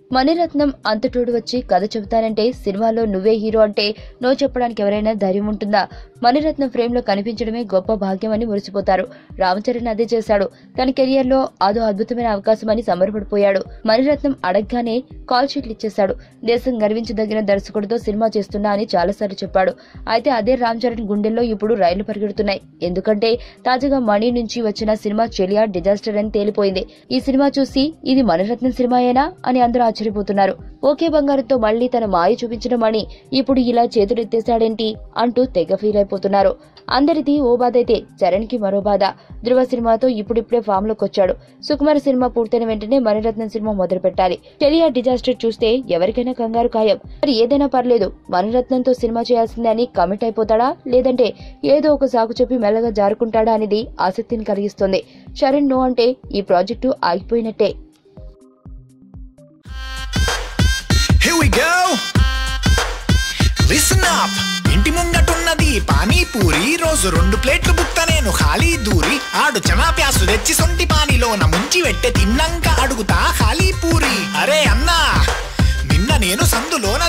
మణిరత్నం అంతటోడు వచ్చి కథ చెబుతానంటే సినిమాలో నువ్వే హీరో అంటే నో చెప్పడానికి ఎవరైనా ధైర్యం ఉంటుందా మణిరత్నం ఫ్రేమ్ లో కనిపించడమే గొప్ప భాగ్యమని మురిసిపోతారు రామచరణ్ అదే చేశాడు తన కెరియర్ లో అదో అద్భుతమైన అవకాశమని సంబరపడిపోయాడు మణిరత్నం అడగ్గానే కాల్ షీట్లు ఇచ్చేశాడు దేశం గర్వించదగిన దర్శకుడితో సినిమా చేస్తున్నా అని చాలాసార్లు చెప్పాడు అయితే అదే రామ్ చరణ్ గుండెల్లో ఇప్పుడు రైళ్లు పరిగెడుతున్నాయి ఎందుకంటే తాజాగా మణి నుంచి వచ్చిన సినిమా చెలియా డిజాస్టర్ అని తేలిపోయింది ఈ సినిమా చూసి ఇది మణిరత్నం సినిమాయేనా అని అందరూ ఆశ్చర్యపోతున్నారు ఓకే బంగారంతో మళ్లీ తన మాయ చూపించిన మణి ఇప్పుడు ఇలా చేతులెత్తేశాడేంటి అంటూ తెగ ఫీల్ అయిపోతున్నారు అందరిది ఓ బాధ అయితే చరణ్ కి మరో బాధ ధృవ సినిమాతో ఇప్పుడిప్పుడే ఫామ్ లోకి వచ్చాడు సుకుమార్ సినిమా పూర్తయిన వెంటనే మణిరత్నం సినిమా మొదలు పెట్టాలి చెలియా డిజాస్టర్ చూస్తే ఎవరికైనా కంగారు ఖాయం మరి ఏదైనా పర్లేదు మణిరత్నంతో సినిమా చేయాల్సిందే అని కమిట్ అయిపోతాడా లేదంటే ఏదో ఒక సాకు చెప్పి మెల్లగా జారుకుంటాడా అనేది ఆసక్తిని కలిగిస్తుంది చరణ్ నో అంటే ఈ ప్రాజెక్టు ఆగిపోయినట్టే Here we go. Listen up. ఇంటి ముంగటున్నది పానీపూరి రోజు రెండు ప్లేట్లు బుక్క నేను ఖాళీ దూరి ఆడు చనా ప్యాసు తెచ్చి సొంటి పానీలోన ముంచి వెట్టె తిన్నంక అడుగుతా ఖాళీ పూరి అరే అన్నా నిన్న నేను సందులోన